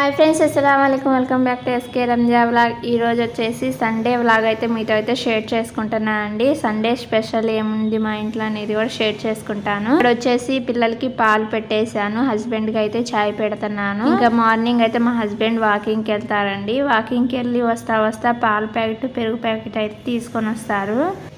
hi friends అస్సలం welcome back to SK Ranja vlog ఈ రోజు వచ్చేసి సండే వ్లాగ్ అయితే మీతో అయితే షేర్ చేసుకుంటున్నానండి సండే స్పెషల్ ఏముంది మా ఇంట్లో అనేది కూడా షేర్ చేసుకుంటాను ఇక్కడ వచ్చేసి పిల్లలకి పాలు పెట్టేశాను హస్బెండ్కి అయితే చాయ్ పెడుతున్నాను ఇంకా మార్నింగ్ అయితే మా హస్బెండ్ వాకింగ్కి వెళ్తారండి వాకింగ్కి వెళ్ళి వస్తా వస్తా పాల ప్యాకెట్ పెరుగు ప్యాకెట్ అయితే తీసుకొని వస్తారు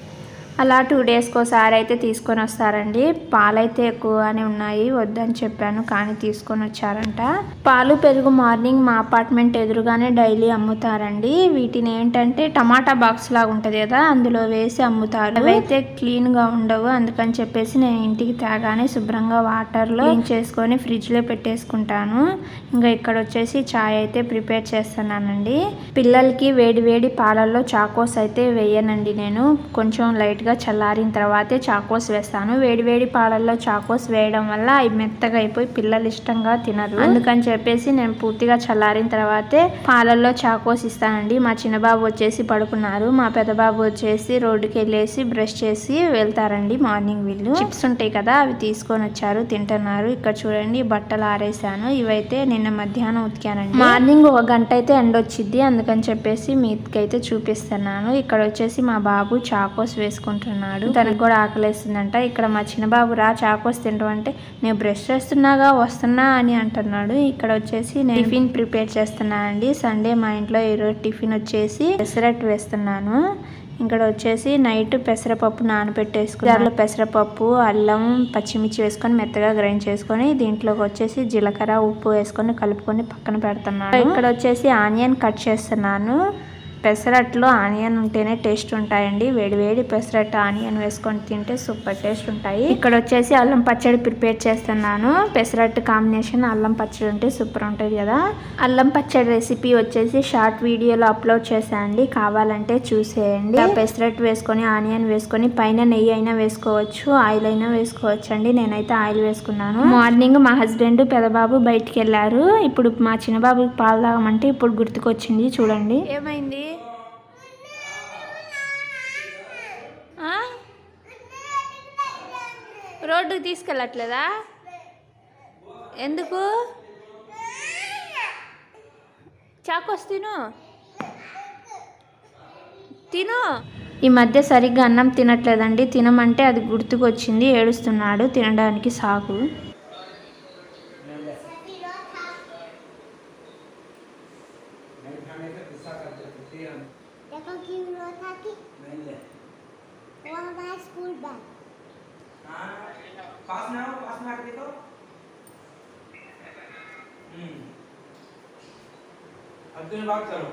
అలా టూ డేస్కి ఒకసారి అయితే తీసుకొని వస్తారండి పాలైతే ఎక్కువగానే ఉన్నాయి వద్దని చెప్పాను కానీ తీసుకొని వచ్చారంట పాలు పెరుగు మార్నింగ్ మా అపార్ట్మెంట్ ఎదురుగానే డైలీ అమ్ముతారండి వీటిని ఏంటంటే టమాటా బాక్స్ లాగా ఉంటుంది కదా అందులో వేసి అమ్ముతారు అవైతే క్లీన్ గా ఉండవు అందుకని చెప్పేసి నేను ఇంటికి తేగానే శుభ్రంగా వాటర్లో క్లీన్ చేసుకొని ఫ్రిడ్జ్ లో పెట్టేసుకుంటాను ఇంకా ఇక్కడ వచ్చేసి చాయ్ అయితే ప్రిపేర్ చేస్తున్నానండి పిల్లలకి వేడి వేడి పాలల్లో చాకోస్ అయితే వేయనండి నేను కొంచెం లైట్ గా చల్లారిన తర్వాతే చాకోస్ వేస్తాను వేడి వేడి పాలల్లో చాకోస్ వేయడం వల్ల అవి మెత్తగా అయిపోయి పిల్లలు ఇష్టంగా తినరు అందుకని చెప్పేసి నేను పూర్తిగా చల్లారిన తర్వాతే పాలల్లో చాకోస్ ఇస్తానండి మా చిన్న బాబు వచ్చేసి పడుకున్నారు మా పెద్ద బాబు వచ్చేసి రోడ్డుకి వెళ్ళేసి బ్రష్ చేసి వెళ్తారండి మార్నింగ్ వీళ్ళు చిప్స్ ఉంటాయి కదా అవి తీసుకొని వచ్చారు తింటున్నారు ఇక్కడ చూడండి బట్టలు ఆరేసాను ఇవైతే నిన్న మధ్యాహ్నం ఉతికానండి మార్నింగ్ ఒక గంట అయితే ఎండ వచ్చింది అందుకని చెప్పేసి మీకైతే చూపిస్తున్నాను ఇక్కడ వచ్చేసి మా బాబు చాకోస్ వేసుకుంటున్నాడు తనకు కూడా ఆకలేస్తుందంట ఇక్కడ మా చిన్న బాబు రా చాకోస్ తింటాం అంటే నేను బ్రష్ చేస్తున్నాగా వస్తున్నా అని అంటున్నాడు ఇక్కడ వచ్చేసి నేను టిఫిన్ ప్రిపేర్ చేస్తున్నానండి సండే మా ఇంట్లో ఈరోజు టిఫిన్ వచ్చేసి పెసరట్టు వేస్తున్నాను ఇక్కడ వచ్చేసి నైట్ పెసరపప్పు నానబెట్టేసుకుని దాంట్లో పెసరపప్పు అల్లం పచ్చిమిర్చి వేసుకొని మెత్తగా గ్రైండ్ చేసుకొని దీంట్లోకి వచ్చేసి జీలకర్ర ఉప్పు వేసుకొని కలుపుకొని పక్కన పెడుతున్నాను ఇక్కడ వచ్చేసి ఆనియన్ కట్ చేస్తున్నాను పెసరట్లో ఆనియన్ ఉంటేనే టేస్ట్ ఉంటాయండి వేడి వేడి పెసరట్టు ఆనియన్ వేసుకొని తింటే సూపర్ టేస్ట్ ఉంటాయి ఇక్కడ వచ్చేసి అల్లం పచ్చడి ప్రిపేర్ చేస్తున్నాను పెసరట్టు కాంబినేషన్ అల్లం పచ్చడి ఉంటే సూపర్ ఉంటుంది కదా అల్లం పచ్చడి రెసిపీ వచ్చేసి షార్ట్ వీడియోలో అప్లోడ్ చేశానండి కావాలంటే చూసేయండి ఆ పెసరట్టు వేసుకొని ఆనియన్ వేసుకొని పైన నెయ్యి అయినా వేసుకోవచ్చు ఆయిల్ అయినా వేసుకోవచ్చు అండి నేనైతే ఆయిల్ వేసుకున్నాను మార్నింగ్ మా హస్బెండ్ పెదబాబు బయటికి వెళ్ళారు ఇప్పుడు మా చిన్న బాబుకి పాలు తాగమంటే ఇప్పుడు గుర్తుకొచ్చింది చూడండి ఏమైంది రోడ్డుకి తీసుకెళ్ళట్లేదా ఎందుకు చాకోస్ తిను తిను ఈ మధ్య సరిగ్గా అన్నం తినట్లేదండి తినమంటే అది గుర్తుకొచ్చింది ఏడుస్తున్నాడు తినడానికి సాగు देखो की हुआ था कि वो हमारा स्कूल बैग पास में आओ पास में आके देखो हम्म अब तुम बात करो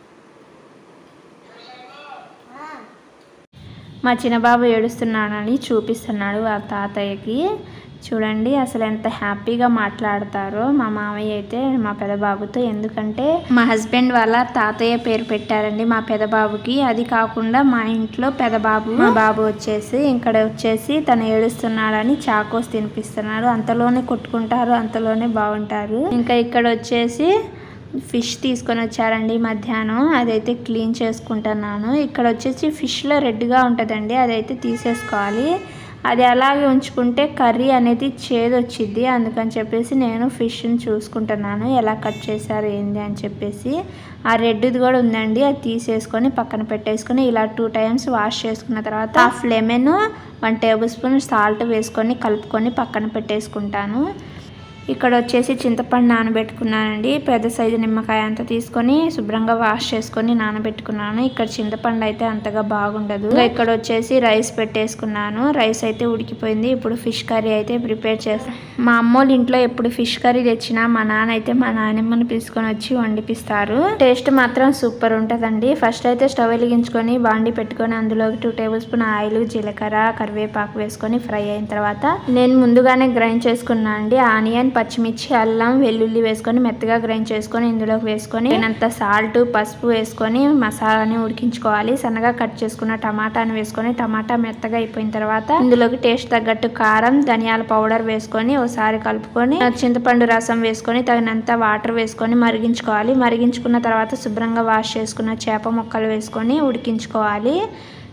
हाँ మా చిన్నబాబు ఏడుస్తున్నాడని చూపిస్తున్నాడు వాళ్ళ తాతయ్యకి చూడండి అసలు ఎంత హ్యాపీగా మాట్లాడతారో మా మామయ్య అయితే మా పెదబాబుతో ఎందుకంటే మా హస్బెండ్ వాళ్ళ తాతయ్య పేరు పెట్టారండి మా పెదబాబుకి అది కాకుండా మా ఇంట్లో పెదబాబు మా బాబు వచ్చేసి ఇక్కడ వచ్చేసి తను ఏడుస్తున్నాడని చాకోస్ తినిపిస్తున్నారు అంతలోనే కొట్టుకుంటారు అంతలోనే బాగుంటారు ఇంకా ఇక్కడ వచ్చేసి ఫిష్ తీసుకొని వచ్చారండి మధ్యాహ్నం అదైతే క్లీన్ చేసుకుంటున్నాను ఇక్కడ వచ్చేసి ఫిష్లో రెడ్గా ఉంటుందండి అదైతే తీసేసుకోవాలి అది అలాగే ఉంచుకుంటే కర్రీ అనేది చేదు వచ్చింది అందుకని చెప్పేసి నేను ఫిష్ని చూసుకుంటున్నాను ఎలా కట్ చేశారు ఏంది అని చెప్పేసి ఆ రెడ్ది కూడా ఉందండి అది తీసేసుకొని పక్కన పెట్టేసుకొని ఇలా టూ టైమ్స్ వాష్ చేసుకున్న తర్వాత half lemon one table spoon salt వేసుకొని కలుపుకొని పక్కన పెట్టేసుకుంటాను ఇక్కడ వచ్చేసి చింతపండు నానబెట్టుకున్నానండి పెద్ద సైజు నిమ్మకాయ అంతా తీసుకొని శుభ్రంగా వాష్ చేసుకొని నానబెట్టుకున్నాను ఇక్కడ చింతపండు అయితే అంతగా బాగుండదు ఇంకా ఇక్కడ వచ్చేసి రైస్ పెట్టేసుకున్నాను రైస్ అయితే ఉడికిపోయింది ఇప్పుడు ఫిష్ కర్రీ అయితే ప్రిపేర్ చేస్తాను మా అమ్మోళ్ళ ఇంట్లో ఎప్పుడు ఫిష్ కర్రీ తెచ్చినా మా నాన్న అయితే మా నాన్నమ్మని పిలుచుకొని వచ్చి వండిపిస్తారు టేస్ట్ మాత్రం సూపర్ ఉంటుందండి ఫస్ట్ అయితే స్టవ్ వెలిగించుకొని బాండి పెట్టుకొని అందులోకి టూ టేబుల్ స్పూన్ ఆయిల్ జీలకర్ర కరివేపాకు వేసుకొని ఫ్రై అయిన తర్వాత నేను ముందుగానే గ్రైండ్ చేసుకున్నాను అండి ఆనియన్ పచ్చిమిర్చి అల్లం వెల్లుల్లి వేసుకొని మెత్తగా గ్రైండ్ చేసుకొని ఇందులోకి వేసుకొని అంత సాల్ట్ పసుపు వేసుకొని మసాలాని ఉడికించుకోవాలి సన్నగా కట్ చేసుకున్న టమాటాని వేసుకొని టమాటా మెత్తగా అయిపోయిన తర్వాత ఇందులోకి టేస్ట్ తగ్గట్టు కారం ధనియాల పౌడర్ వేసుకొని ఒకసారి కలుపుకొని చింతపండు రసం వేసుకొని తగినంత వాటర్ వేసుకొని మరిగించుకోవాలి మరిగించుకున్న తర్వాత శుభ్రంగా వాష్ చేసుకున్న చేప ముక్కలు వేసుకొని ఉడికించుకోవాలి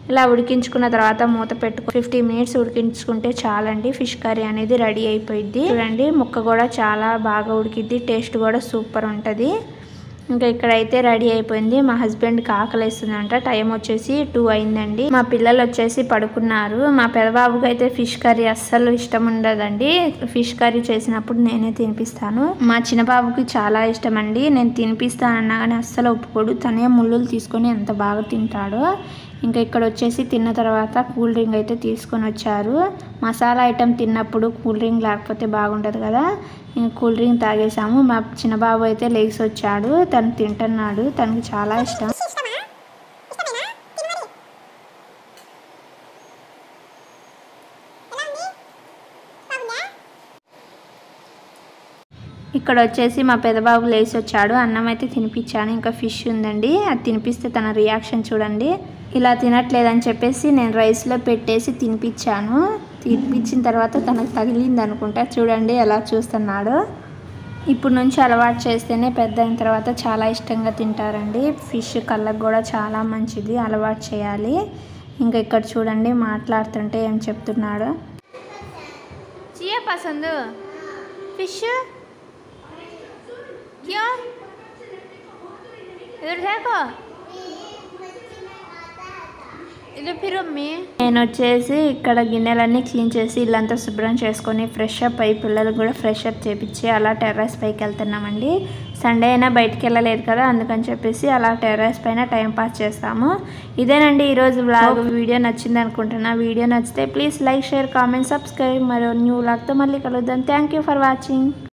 ఇలా ఉడికించుకున్న తర్వాత మూత పెట్టుకో ఫిఫ్టీ మినిట్స్ ఉడికించుకుంటే చాలండి ఫిష్ కర్రీ అనేది రెడీ అయిపోయింది చూడండి ముక్క కూడా చాలా బాగా ఉడికిద్ది టేస్ట్ కూడా సూపర్ ఉంటుంది ఇంకా ఇక్కడైతే రెడీ అయిపోయింది మా హస్బెండ్కి ఆకలిస్తుందంట టైం వచ్చేసి టూ అయిందండి మా పిల్లలు వచ్చేసి పడుకున్నారు మా పెదబాబుకి అయితే ఫిష్ కర్రీ అస్సలు ఇష్టం ఉండదండి ఫిష్ కర్రీ చేసినప్పుడు నేనే తినిపిస్తాను మా చిన్న బాబుకి చాలా ఇష్టం అండి నేను తినిపిస్తానన్నా కానీ అస్సలు ఒప్పుకోడు తనే ముళ్ళులు తీసుకొని ఎంత బాగా తింటాడో ఇంకా ఇక్కడ వచ్చేసి తిన్న తర్వాత కూల్ డ్రింక్ అయితే తీసుకొని వచ్చారు మసాలా ఐటెం తిన్నప్పుడు కూల్ డ్రింక్ లేకపోతే బాగుంటుంది కదా ఇంకా కూల్ డ్రింక్ తాగేసాము మా చిన్న బాబు అయితే లేచి వచ్చాడు తను తింటున్నాడు తనకి చాలా ఇష్టం ఇక్కడ వచ్చేసి మా పెదబాబు లేచి వచ్చాడు అన్నం అయితే తినిపించాను ఇంకా ఫిష్ ఉందండి అది తినిపిస్తే తన రియాక్షన్ చూడండి ఇలా తినట్లేదని చెప్పేసి నేను రైస్లో పెట్టేసి తినిపించాను తినిపించిన తర్వాత తనకు తగిలింది అనుకుంటా చూడండి ఎలా చూస్తున్నాడు ఇప్పుడు నుంచి అలవాటు చేస్తేనే పెద్ద అయిన తర్వాత చాలా ఇష్టంగా తింటారండి ఫిష్ కళ్ళకు కూడా చాలా మంచిది అలవాటు చేయాలి ఇంకా ఇక్కడ చూడండి మాట్లాడుతుంటే ఏం చెప్తున్నాడు చియా పసందు ఫిష్ क्यों इधर देखो ఇద్దరు ఫిర్ మమ్మీ నేను వచ్చేసి ఇక్కడ గిన్నెలన్నీ క్లీన్ చేసి ఇల్లంతా శుభ్రం చేసుకొని ఫ్రెష్ అప్ అయ్యి పిల్లలకు కూడా ఫ్రెష్ అప్ చేపించి అలా టెర్రస్ పైకి వెళ్తున్నామండి సండే అయినా బయటికి వెళ్ళలేదు కదా అందుకని చెప్పేసి అలా టెర్రస్ పైన టైం పాస్ చేస్తాము ఇదేనండి ఈరోజు వ్లాగ్ వీడియో నచ్చింది అనుకుంటున్నా వీడియో నచ్చితే please like share comment subscribe మరో న్యూ వ్లాగ్తో మళ్ళీ కలుద్దాం థ్యాంక్ యూ ఫర్ వాచింగ్